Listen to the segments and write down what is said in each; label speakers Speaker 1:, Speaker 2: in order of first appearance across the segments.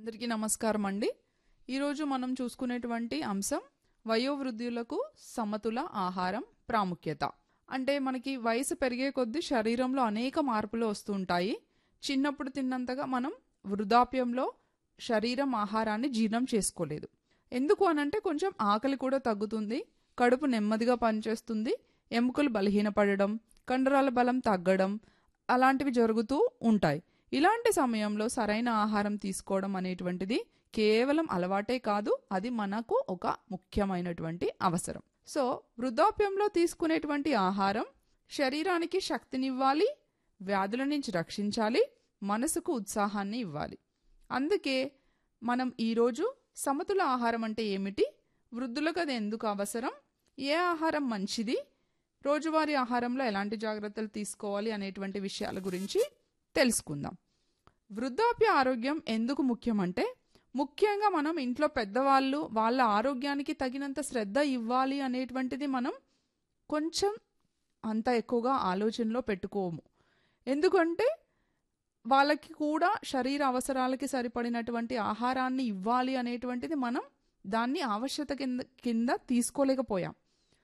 Speaker 1: అందరికీ నమస్కారం అండి ఈరోజు మనం చూసుకునేటువంటి అంశం వయోవృద్ధులకు సమతుల ఆహారం ప్రాముఖ్యత అంటే మనకి వయసు పెరిగే కొద్దీ శరీరంలో అనేక మార్పులు వస్తూ ఉంటాయి చిన్నప్పుడు తిన్నంతగా మనం వృద్ధాప్యంలో శరీరం ఆహారాన్ని జీర్ణం చేసుకోలేదు ఎందుకు అనంటే కొంచెం ఆకలి కూడా తగ్గుతుంది కడుపు నెమ్మదిగా పనిచేస్తుంది ఎముకలు బలహీనపడడం కండరాల బలం తగ్గడం అలాంటివి జరుగుతూ ఉంటాయి ఇలాంటి సమయంలో సరైన ఆహారం తీసుకోవడం అనేటువంటిది కేవలం అలవాటే కాదు అది మనకు ఒక ముఖ్యమైనటువంటి అవసరం సో వృద్ధాప్యంలో తీసుకునేటువంటి ఆహారం శరీరానికి శక్తినివ్వాలి వ్యాధుల నుంచి రక్షించాలి మనసుకు ఉత్సాహాన్ని ఇవ్వాలి అందుకే మనం ఈరోజు సమతుల ఆహారం అంటే ఏమిటి వృద్ధులకు అది ఎందుకు అవసరం ఏ ఆహారం మంచిది రోజువారీ ఆహారంలో ఎలాంటి జాగ్రత్తలు తీసుకోవాలి అనేటువంటి విషయాల గురించి తెలుసుకుందాం వృద్ధాప్య ఆరోగ్యం ఎందుకు ముఖ్యమంటే ముఖ్యంగా మనం ఇంట్లో పెద్దవాళ్ళు వాళ్ళ ఆరోగ్యానికి తగినంత శ్రద్ధ ఇవ్వాలి అనేటువంటిది మనం కొంచెం అంత ఎక్కువగా ఆలోచనలో పెట్టుకోము ఎందుకంటే వాళ్ళకి కూడా శరీర అవసరాలకి సరిపడినటువంటి ఆహారాన్ని ఇవ్వాలి అనేటువంటిది మనం దాన్ని ఆవశ్యకత కింద కింద తీసుకోలేకపోయాం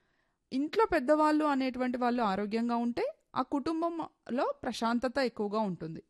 Speaker 1: ఇంట్లో పెద్దవాళ్ళు అనేటువంటి వాళ్ళు ఆరోగ్యంగా ఉంటే ఆ కుటుంబంలో ప్రశాంతత ఎక్కువగా ఉంటుంది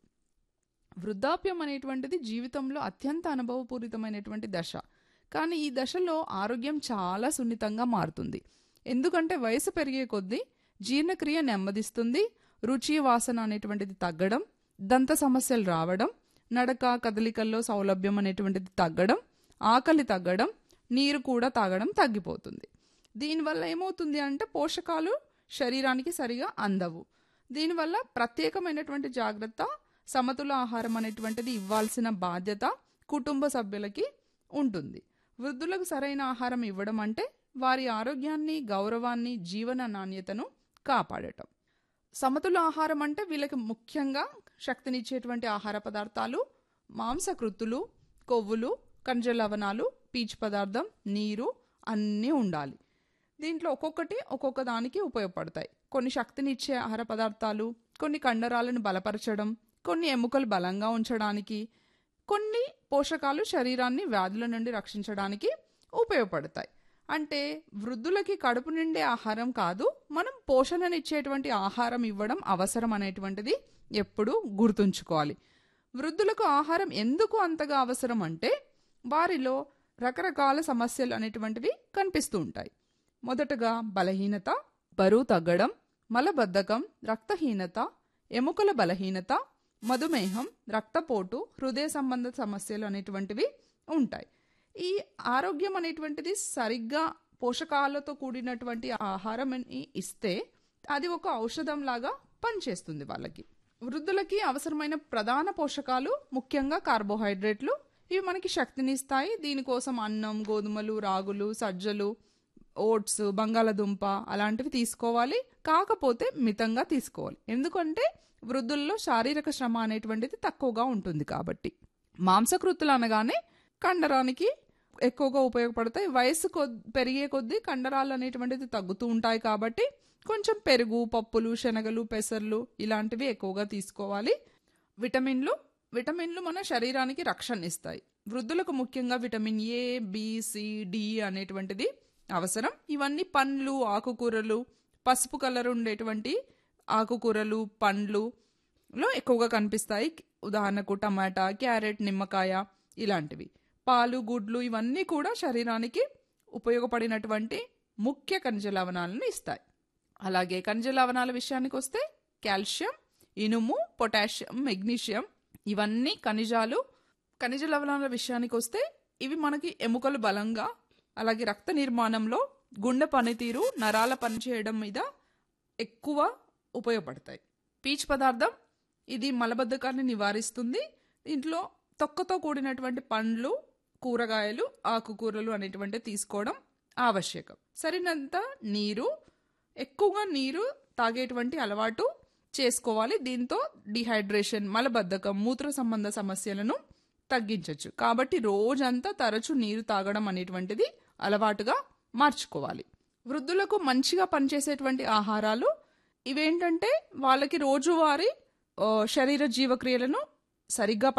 Speaker 1: వృద్ధాప్యం అనేటువంటిది జీవితంలో అత్యంత అనుభవపూరితమైనటువంటి దశ కానీ ఈ దశలో ఆరోగ్యం చాలా సున్నితంగా మారుతుంది ఎందుకంటే వయసు పెరిగే కొద్దీ జీర్ణక్రియ నెమ్మదిస్తుంది రుచి వాసన అనేటువంటిది తగ్గడం దంత సమస్యలు రావడం నడక కదలికల్లో సౌలభ్యం అనేటువంటిది తగ్గడం ఆకలి తగ్గడం నీరు కూడా తాగడం తగ్గిపోతుంది దీనివల్ల ఏమవుతుంది అంటే పోషకాలు శరీరానికి సరిగా అందవు దీనివల్ల ప్రత్యేకమైనటువంటి జాగ్రత్త సమతుల ఆహారం అనేటువంటిది ఇవ్వాల్సిన బాధ్యత కుటుంబ సభ్యులకి ఉంటుంది వృద్ధులకు సరైన ఆహారం ఇవ్వడం అంటే వారి ఆరోగ్యాన్ని గౌరవాన్ని జీవన నాణ్యతను కాపాడటం సమతుల ఆహారం అంటే వీళ్ళకి ముఖ్యంగా శక్తినిచ్చేటువంటి ఆహార పదార్థాలు మాంసకృత్తులు కొవ్వులు ఖనిజ లవణాలు పీచు పదార్థం నీరు అన్నీ ఉండాలి దీంట్లో ఒక్కొక్కటి ఒక్కొక్క దానికి ఉపయోగపడతాయి కొన్ని శక్తినిచ్చే ఆహార పదార్థాలు కొన్ని కండరాలను బలపరచడం కొన్ని ఎముకలు బలంగా ఉంచడానికి కొన్ని పోషకాలు శరీరాన్ని వ్యాధుల నుండి రక్షించడానికి ఉపయోగపడతాయి అంటే వృద్ధులకి కడుపు నిండే ఆహారం కాదు మనం పోషణనిచ్చేటువంటి ఆహారం ఇవ్వడం అవసరం అనేటువంటిది ఎప్పుడూ గుర్తుంచుకోవాలి వృద్ధులకు ఆహారం ఎందుకు అంతగా అవసరం అంటే వారిలో రకరకాల సమస్యలు అనేటువంటివి కనిపిస్తూ ఉంటాయి మొదటగా బలహీనత బరువు తగ్గడం మలబద్ధకం రక్తహీనత ఎముకల బలహీనత మధుమేహం రక్తపోటు హృదయ సంబంధ సమస్యలు అనేటువంటివి ఉంటాయి ఈ ఆరోగ్యం అనేటువంటిది సరిగ్గా పోషకాలతో కూడినటువంటి ఆహారం ఇస్తే అది ఒక ఔషధం లాగా పనిచేస్తుంది వాళ్ళకి వృద్ధులకి అవసరమైన ప్రధాన పోషకాలు ముఖ్యంగా కార్బోహైడ్రేట్లు ఇవి మనకి శక్తినిస్తాయి దీనికోసం అన్నం గోధుమలు రాగులు సజ్జలు ఓట్స్ బంగాళదుంప అలాంటివి తీసుకోవాలి కాకపోతే మితంగా తీసుకోవాలి ఎందుకంటే వృద్ధుల్లో శారీరక శ్రమ అనేటువంటిది తక్కువగా ఉంటుంది కాబట్టి మాంసకృతులు అనగానే కండరానికి ఎక్కువగా ఉపయోగపడతాయి వయసు కొద్ పెరిగే కొద్దీ కండరాలు అనేటువంటిది తగ్గుతూ ఉంటాయి కాబట్టి కొంచెం పెరుగు పప్పులు శనగలు పెసర్లు ఇలాంటివి ఎక్కువగా తీసుకోవాలి విటమిన్లు విటమిన్లు మన శరీరానికి రక్షణ ఇస్తాయి వృద్ధులకు ముఖ్యంగా vitamin A B C D అనేటువంటిది అవసరం ఇవన్నీ పండ్లు ఆకుకూరలు పసుపు కలర్ ఉండేటువంటి ఆకుకూరలు పండ్లు లో ఎక్కువగా కనిపిస్తాయి ఉదాహరణకు టమాటా క్యారెట్ నిమ్మకాయ ఇలాంటివి పాలు గుడ్లు ఇవన్నీ కూడా శరీరానికి ఉపయోగపడినటువంటి ముఖ్య ఖనిజ లవణాలను ఇస్తాయి అలాగే ఖనిజ లవణాల విషయానికి వస్తే కాల్షియం ఇనుము పొటాషియం మెగ్నీషియం ఇవన్నీ ఖనిజాలు ఖనిజ లవణాల విషయానికి వస్తే ఇవి మనకి ఎముకలు బలంగా అలాగే రక్త నిర్మాణంలో గుండె పనితీరు నరాల పనిచేయడం మీద ఎక్కువ ఉపయోగపడతాయి పీచు పదార్థం ఇది మలబద్ధకాన్ని నివారిస్తుంది దీంట్లో తొక్కతో కూడినటువంటి పండ్లు కూరగాయలు ఆకుకూరలు అనేటువంటి తీసుకోవడం ఆవశ్యకం సరినంత నీరు ఎక్కువగా నీరు తాగేటువంటి అలవాటు చేసుకోవాలి దీంతో డిహైడ్రేషన్ మలబద్ధకం మూత్ర సంబంధ సమస్యలను తగ్గించవచ్చు కాబట్టి రోజంతా తరచూ నీరు తాగడం అనేటువంటిది అలవాటుగా మార్చుకోవాలి వృద్ధులకు మంచిగా పనిచేసేటువంటి ఆహారాలు ఇవేంటంటే వాళ్ళకి రోజువారీ శరీర జీవక్రియలను సరిగ్గా